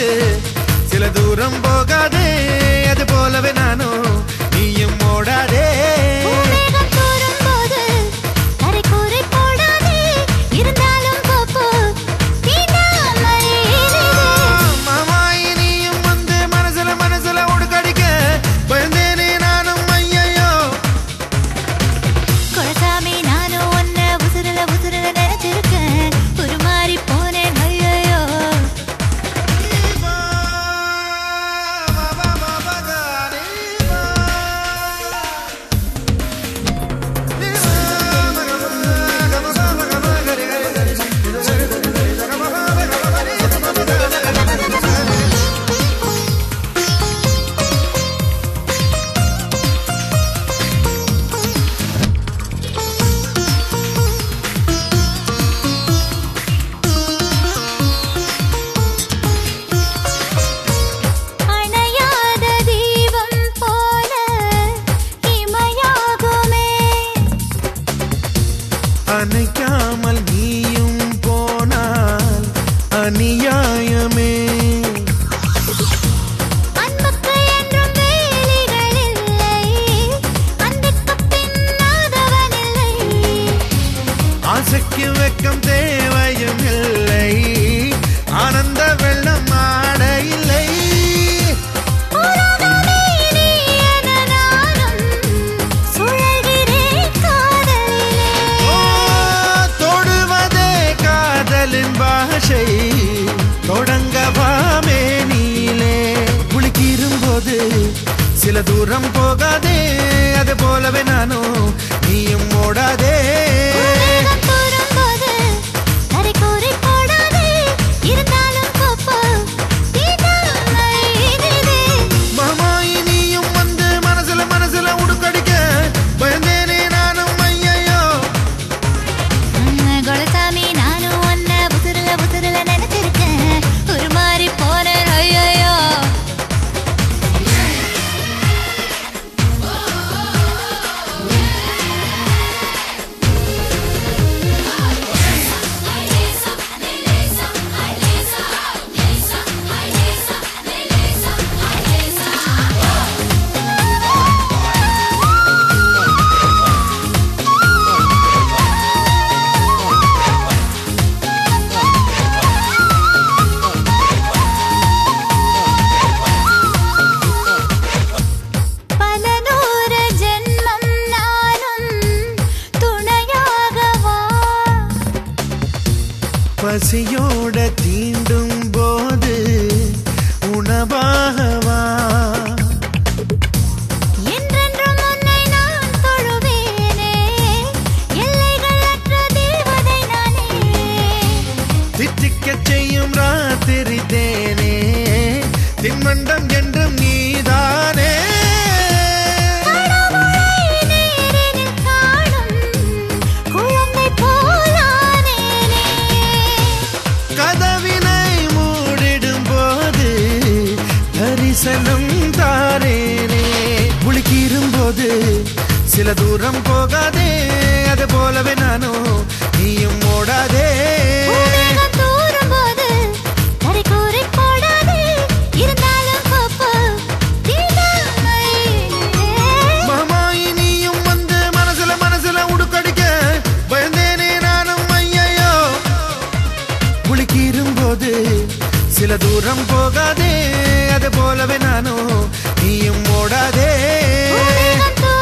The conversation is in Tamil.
சில தூரம் போகாதே அது போலவே நானும் நீயும் ஓடாதே பூமேகம் தூரும்போது கரைக்கூரை போடாதே இருந்தாலும் போப்போ தீண்டாமல் ஏறிடு. மாமாயி நீயும் வந்து மனசுல மனசுல உடுக்கடிக்க பயந்தேனே நானும் ஐயையோ குலசாமி நானும் உன்னை உசுருல உசுருல நினைச்சிருக்கேன் உருமாறி போனேன் ஐயையோ அணையாத தீபம் போல இமையாகுமே அணைக்காமல் நீயும் போனால் அநியாயமே அன்புக்கு என்றும் வேலிகள் இல்லை அன்புக்கு பின்னாதவன் இல்லை ஆசைக்கு வெக்கம் தேவையும் இல்லை ஆனந்த வெள்ளம் ஆட இல்லை உலகமே நீ என நானும் சுழல்கிறேன் காதலிலே ஓ, தொடுவதே காதலின் பாஷை தொடங்கவாமே நீலே குளிக்கிரும்போது சில தூரம் போகாதே அது போலவே நானும் நீயும் ஓடாதே பூமேகம் தூரும்போது கரைக்கூரை போடாதே இருந்தாலும் போப்போ தீண்டாமல் ஏறிடு. மாமாயி நீயும் வந்து மனசுல மனசுல உடுக்கடிக்க பயந்தேனே நானும் ஐயையோ குலசாமி நானும் உன்னை உசுருல உசுருல நினைச்சிருக்கேன் ஒரு மாதிரி போனேன் ஐயோ பல நூறு ஜென்மம் நானும் துணையாகவா பசியோட தீண்டும் போது உணவாகவா என்றென்றும் உன்னை நான் தொழுவேனே எல்லைகளற்ற தேவதை நானே தித்திக்கச் செய்யும் ராத்திரி தேனே தின்மண்டம் என்றும் நீதானே கடவுளை நேரில் காணும் குழந்தை போலானேனே கதவினை மூடிடும் போது தரிசனம் தாரேனே குளிக்கிரும் போது சில தூரம் போகாதே அது போலவே நானும் நீயும் ஓடாதே பூமேகம் தூரும்போது கரைக்கூரை போடாதே இருந்தாலும் போப்போ தீண்டாமல் ஏறிடு. மாமாயி நீயும் வந்து மனசுல மனசுல உடுக்கடிக்க பயந்தேனே நானும் ஐயையோ குளிக்கிரும் போது சில தூரம் போகாதே அது போலவே நானும் நீயும் ஓடாதே பூமேகம்